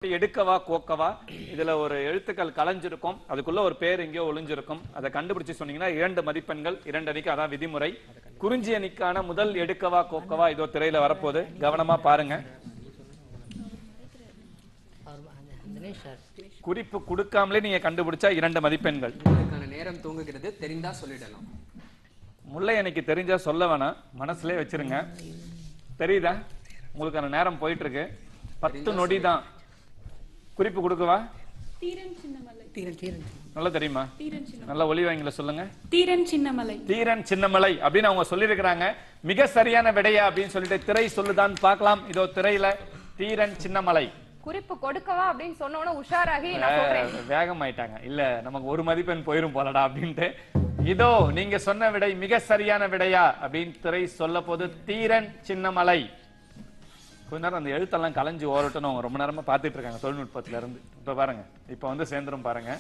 எடுக்கவா கோக்கவா இதுல ஒரு எழுத்துக்கள் கலைஞ்சிருக்கும் அதுக்குள்ள ஒரு பேர் எங்கேயோ ஒளிஞ்சிருக்கும் அதை கண்டுபிடிச்சு சொன்னீங்கன்னா இரண்டு மதிப்பெண்கள் இரண்டு அணிக்கு அதான் விதிமுறை குறிஞ்சி அணிக்கான முதல் எடுக்கவா கோக்கவா இதோ திரையில வரப்போகுது கவனமா பாருங்க தினேஷ் சார் குறிப்பு கொடுக்காமலே நீங்க கண்டுபிடிச்சா இரண்டு மதிப்பெண்கள் உங்களுக்கான நேரம் தூங்குகிறது தெரிந்தா சொல்லிடலாம் முல்லை அன்னைக்கு தெரிஞ்சா சொல்ல வேணாம் மனசுலயே வச்சிருங்க தெரியுதா உங்களுக்கான நேரம் போயிட்டு இருக்கு பத்து நொடி தான் குறிப்பு கொடுக்கவா தீரன் சின்னமலை தீரன் தீரன் நல்லா தெரியுமா தீரன் சின்ன நல்லா ஒளி வாங்கில சொல்லுங்க தீரன் சின்னமலை தீரன் சின்னமலை அப்படின்னு அவங்க சொல்லியிருக்கிறாங்க மிக சரியான விடையா அப்படின்னு சொல்லிட்டு திரை சொல்லுதான் பார்க்கலாம் இதோ திரையில தீரன் சின்னமலை குறிப்பு கொடுக்கவா அப்படின்னு சொன்ன உடனே உஷாராகி நான் சொல்றேன் வே- வேகமாயிட்டாங்க இல்ல நமக்கு ஒரு மதிப்பெண் போயிரும் போலடா அப்படின்ட்டு இதோ நீங்க சொன்ன விடை மிக சரியான விடையா அப்படின்னு திரை சொல்ல போது தீரன் சின்னமலை கொஞ்ச நேரம் அந்த எழுத்தெல்லாம் கலைஞ்சு ஓரட்டும்னு அவங்க ரொம்ப நேரமா பார்த்துட்டு இருக்காங்க தொழில்நுட்பத்துல இருந்து இப்ப பாருங்க இப்ப வந்து சேர்ந்துரும் பாருங்க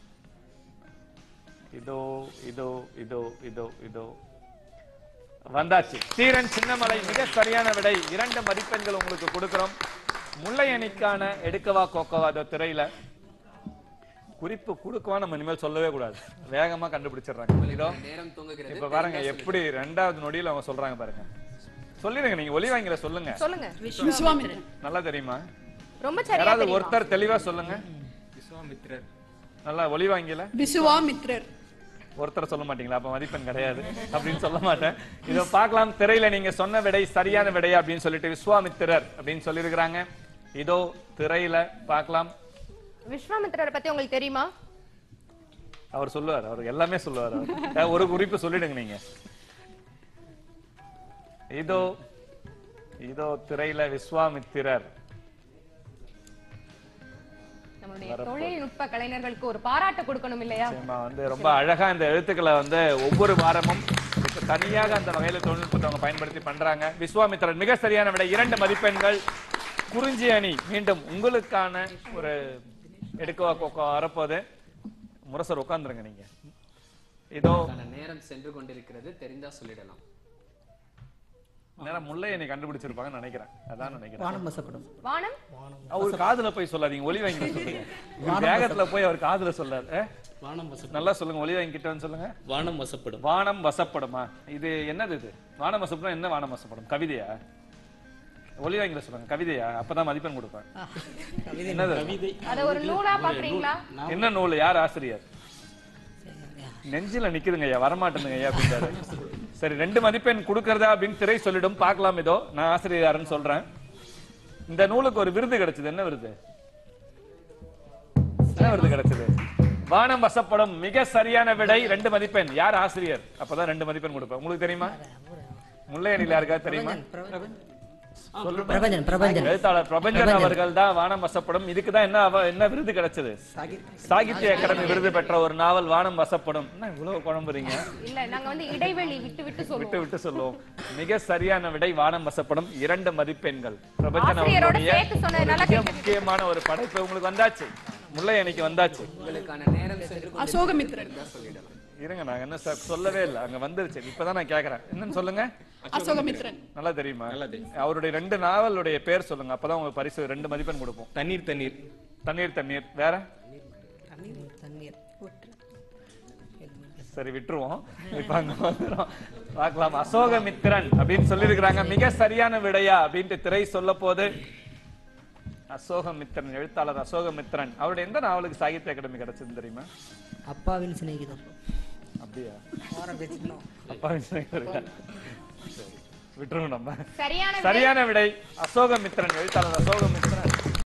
இதோ இதோ இதோ இதோ இதோ வந்தாச்சு தீரன் சின்னமலை மிக சரியான விடை இரண்டு மதிப்பெண்கள் உங்களுக்கு கொடுக்கிறோம் முல்லை அணிக்கான எடுக்கவா கோக்கவா இதோ திரையில குறிப்பு கொடுக்கவா நம்ம இனிமேல் சொல்லவே கூடாது வேகமா கண்டுபிடிச்சிடுறாங்க இதோ நேரம் தூங்குகிறது இப்ப பாருங்க எப்படி ரெண்டாவது நொடியில அவங்க சொல்றாங்க பாருங்க சொல்லிடுங்க நீங்க ஒலி வாங்கில சொல்லுங்க சொல்லுங்க விஸ்வாமித்திரன் நல்லா தெரியுமா ரொம்ப சரியா யாராவது தெரியுமா? ஒருத்தர் தெளிவா சொல்லுங்க விஸ்வாமித்ரர் நல்லா ஒலி வாங்கில விசுவாமித்ரர் ஒருத்தர் சொல்ல மாட்டீங்களா அப்ப மதிப்பெண் கிடையாது அப்படின்னு சொல்ல மாட்டேன் இதோ பார்க்கலாம் திரையில நீங்க சொன்ன விடை சரியான விடை அப்படின்னு சொல்லிட்டு விஸ்வாமித்திரர் அப்படின்னு சொல்லியிருக்கிறாங்க இதோ திரையில பார்க்கலாம் விஸ்வாமித்திரரை பத்தி உங்களுக்கு தெரியுமா அவர் சொல்லுவார் அவர் எல்லாமே சொல்லுவார் அவர். அஹ் ஒரு குறிப்பு சொல்லிடுங்க நீங்க இதோ இதோ திரையில விஸ்வாமித்திரர் நம்மளுடைய தொழில்நுட்ப கலைஞர்களுக்கு ஒரு பாராட்டு கொடுக்கணும் இல்லையா நிச்சயமா வந்து ரொம்ப அழகா இந்த எழுத்துக்களை வந்து ஒவ்வொரு வாரமும் இப்ப தனியாக அந்த வகையில தொழில்நுட்பத்தை அவங்க பயன்படுத்தி பண்றாங்க விஸ்வாமித்திரன் மிக சரியான விட இரண்டு மதிப்பெண்கள் குறிஞ்சி அணி மீண்டும் உங்களுக்கான ஒரு எடுக்கவா கோக்கோ வரப்போது முரசர் உட்காந்துருங்க நீங்க இதோ உங்களுக்கான நேரம் சென்று கொண்டிருக்கிறது தெரிந்தா சொல்லிடலாம் நேரம் முல்லை அணி கண்டுபிடிச்சிருப்பாங்கன்னு நினைக்கிறேன் அதான் நினைக்கிறேன் வானம் வசப்படும் வானம் அவர் காதுல போய் சொல்லாதீங்க ஒலி வாங்கி சொல்லுங்க இவர் வேகத்துல போய் அவர் காதுல சொல்லாரு அஹ்? வானம் வசப்படும் நல்லா சொல்லுங்க ஒலி வாங்கி கிட்ட வந்து சொல்லுங்க வானம் வசப்படும் வானம் வசப்படுமா இது என்னது இது வானம் வசப்படும் என்ன வானம் வசப்படும் கவிதையா ஒலி வாங்கில சொல்லுங்க கவிதையா அப்பதான் மதிப்பெண் கொடுப்பேன் என்னது கவிதை அத ஒரு நூலா பாக்குறீங்களா என்ன நூல் யார் ஆசிரியர் நெஞ்சில நிக்குதுங்க ஐயா வரமாட்டேனுங்க ஐயா அப்படின்றாரு சரி ரெண்டு மதிப்பெண் கொடுக்கறதா அப்படின்னு திரை சொல்லிடும் பார்க்கலாம் இதோ நான் ஆசிரியர் யாருன்னு சொல்றேன் இந்த நூலுக்கு ஒரு விருது கிடைச்சது என்ன விருது என்ன விருது கிடைச்சது வானம் வசப்படும் மிக சரியான விடை ரெண்டு மதிப்பெண் யார் ஆசிரியர் அப்பதான் ரெண்டு மதிப்பெண் கொடுப்பேன் உங்களுக்கு தெரியுமா முல்லை அணியில் யாருக்காவது தெரியுமா சொல்லுங்க. பிரபஞ்சன் பிரபஞ்சன் எழுத்தாளர் பிரபஞ்சன் அவர்கள் தான் வானம் வசப்படும் இதுக்கு தான் என்ன அவ- என்ன விருது கிடைச்சது சாகித்ய அகாடமி விருது பெற்ற ஒரு நாவல் வானம் வசப்படும் என்ன இவ்வளவு குழம்புறீங்க இல்ல நாங்க வந்து இடைவெளி விட்டு விட்டு சொல்லுவோம் விட்டு விட்டு சொல்லுவோம் மிக சரியான விடை வானம் வசப்படும் இரண்டு மதிப்பெண்கள் பிரபஞ்சன் ஆசிரியரோட அவர்களுடைய சேர்த்து சொன்னதுனால மிக முக்கியமான ஒரு படைப்பு உங்களுக்கு வந்தாச்சு முல்லை அன்னைக்கு வந்தாச்சு உங்களுக்கான நேரம் சென்று அசோகமித்ரர் தெரிந்தா சொல்லிடலாம் இருங்க நான் என்ன சார் சொல்லவே இல்லை அங்க வந்துருச்சு இப்பதான் நான் கேக்குறேன் என்னன்னு சொல்லுங்க அசோகமித்ரன் நல்லா தெரியுமா அவருடைய ரெண்டு நாவலுடைய பேர் சொல்லுங்க அப்பதான் உங்களுக்கு பரிசு ரெண்டு மதிப்பெண் கொடுப்போம் தண்ணீர் தண்ணீர் தண்ணீர் தண்ணீர் வேற தண்ணீர் தண்ணீர் சரி விட்டுருவோம் இப்ப அங்க வந்துரும் பார்க்கலாம் அசோகமித்திரன் அப்படின்னு சொல்லியிருக்கிறாங்க மிக சரியான விடையா அப்படின்ட்டு திரை சொல்ல போது அசோகமித்திரன் எழுத்தாளர் அசோகமித்திரன் அவருடைய எந்த நாவலுக்கு சாகித்ய அகாடமி கிடைச்சது தெரியுமா அப்பாவின் சிநேகிதர் அப்படியா வாரம் பேசிக்கணும் அப்பா சரி. விட்டுருவோம் நம்ம சரியான சரியான விடை அசோகமித்திரன் எழுத்தாளர் அசோகமித்திரன்